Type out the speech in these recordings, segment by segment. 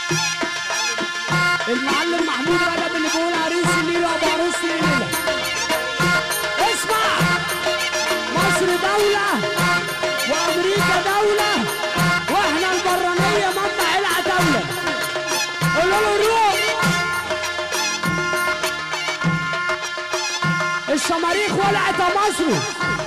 المعلم محمود رجب اللي بيقول عريس الليله ابو عروس الليله اسمع مصر دوله وامريكا دوله واحنا البرانيه مطلع العتاوله قولوا له روح الصواريخ ولعت يا مصر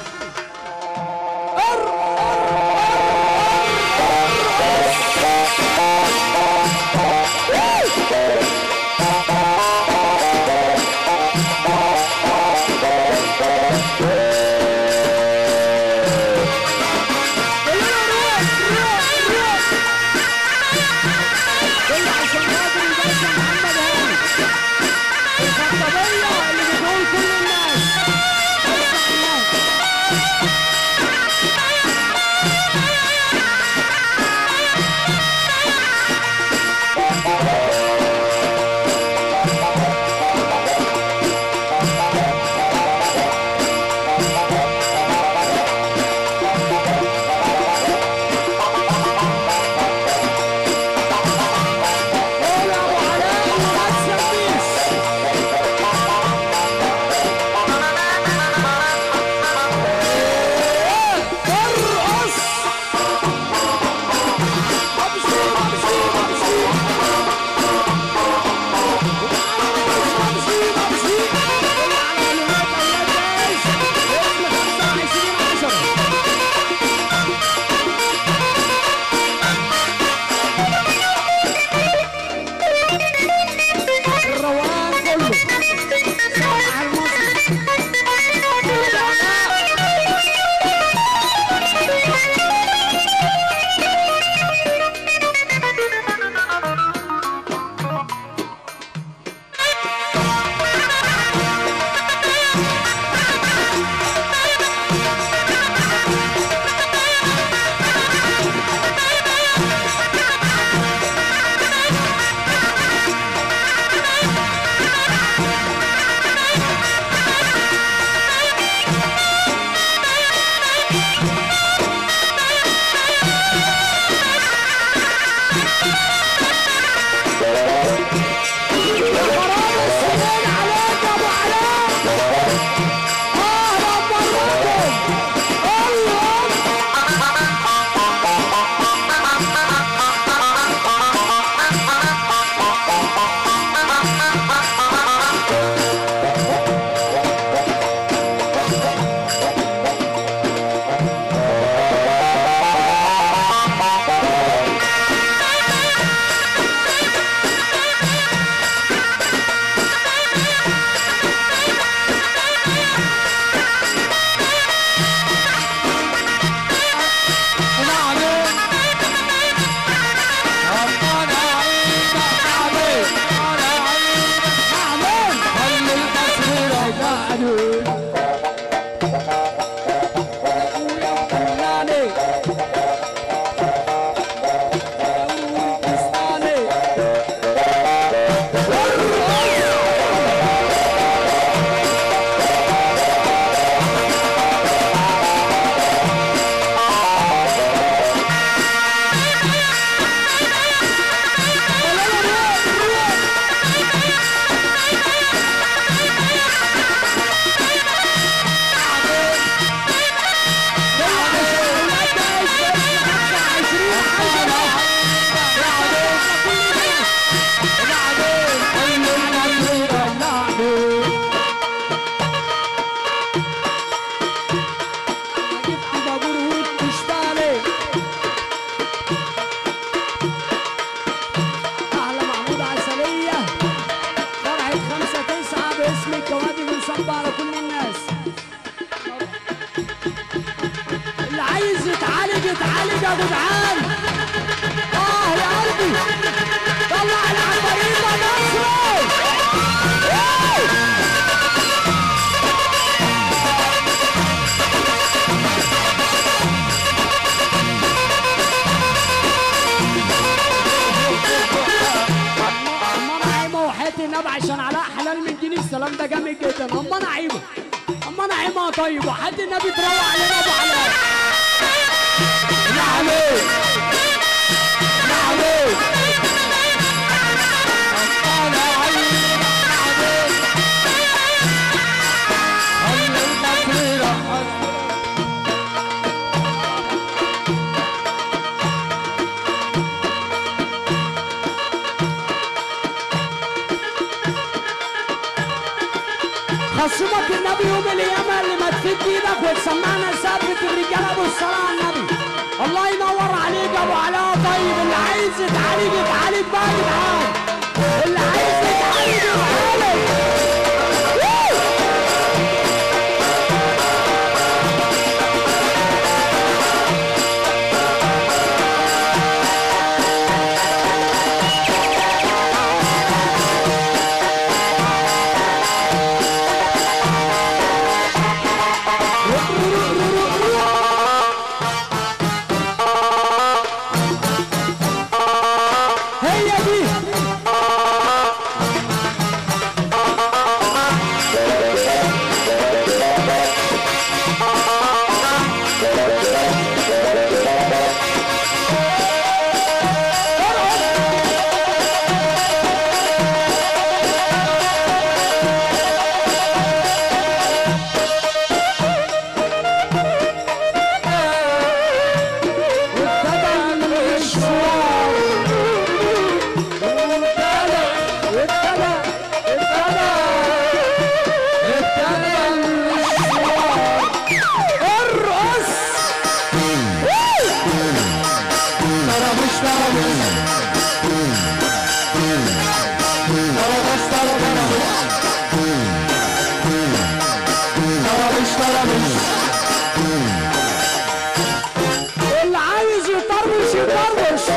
الخطابية اللي بتقول كل الناس اسمع الناس قول يا ابو علاء وما تسميش ارقص امشي امشي امشي امشي امشي الروان كله صباح المصري حرام السنين عليك يا ابو علاء اهلا مرتكم الله أهلا محمود عسلية فرحة خمسة تسعة باسم الكوادي بنصب على كل الناس اللي عايز يتعالج يتعالج يا جدعان اه يا قلبي طلع العفاريت يا مصري اما انا عايمه وحياتي النبي عشان علاء حلال من دين السلام ده جامد جدا اما انا عايمه اما انا عايمه يا طيب وحد النبي تروق علينا ابو علاء يا عليك يا عليك خصمك النبي يوم القيامة اللي ما تفيد ايدك وتسمعنا ثابت الرجالة ابو الصلاة على النبي الله ينور عليك يا ابو علاء طيب اللي عايز يتعالج يتعالج بقى يا جدعان اللي عايز يتعالج يتعالج هي دي وابتدى المشوار وابتدى ابتدى ابتدى ابتدى المشوار ارقص طربش طربش طربش طربش طربش طربش اللي عايز يطربش يطربش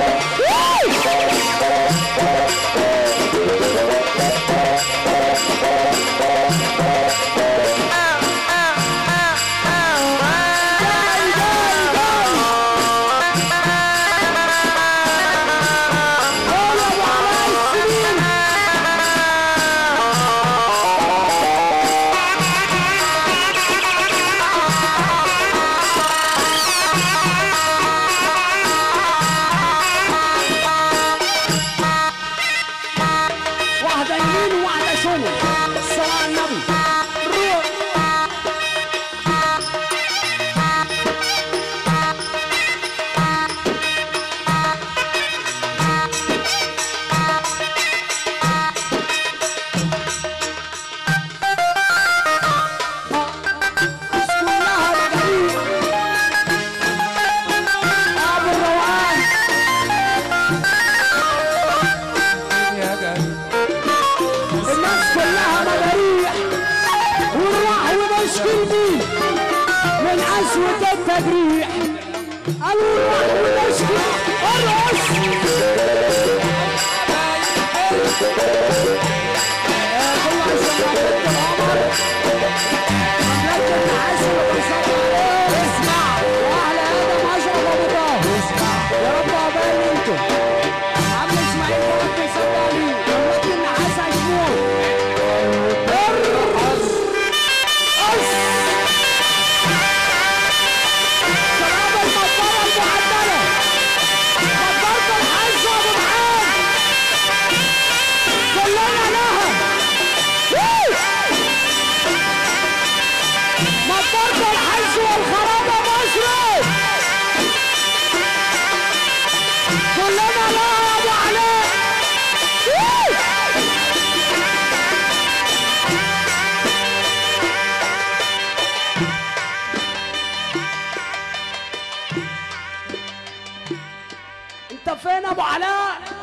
جاي جاي جاي قول يا ابو علاء السنين واحدة يمين وواحدة شمال الصلاة على النبي روح كلها مجانين ابو الروقان الناس كلها مجاريح والراح ونشكي بيه من قسوة التجريح قالوا الراح ونشكي ارقص اسمع واحلى ادم اشرف ابو طه يا رب عقبال انتم عم اسماعيل فرد صدقني الواد النحاس هيشموه ارقص قص شباب المطرة المعدلة مطرة الحج ابو محمد كلنا لها ووو! مطرة الحج والخرابة مصر كلنا لها يا ابو علاء ووو! انت فين يا ابو علاء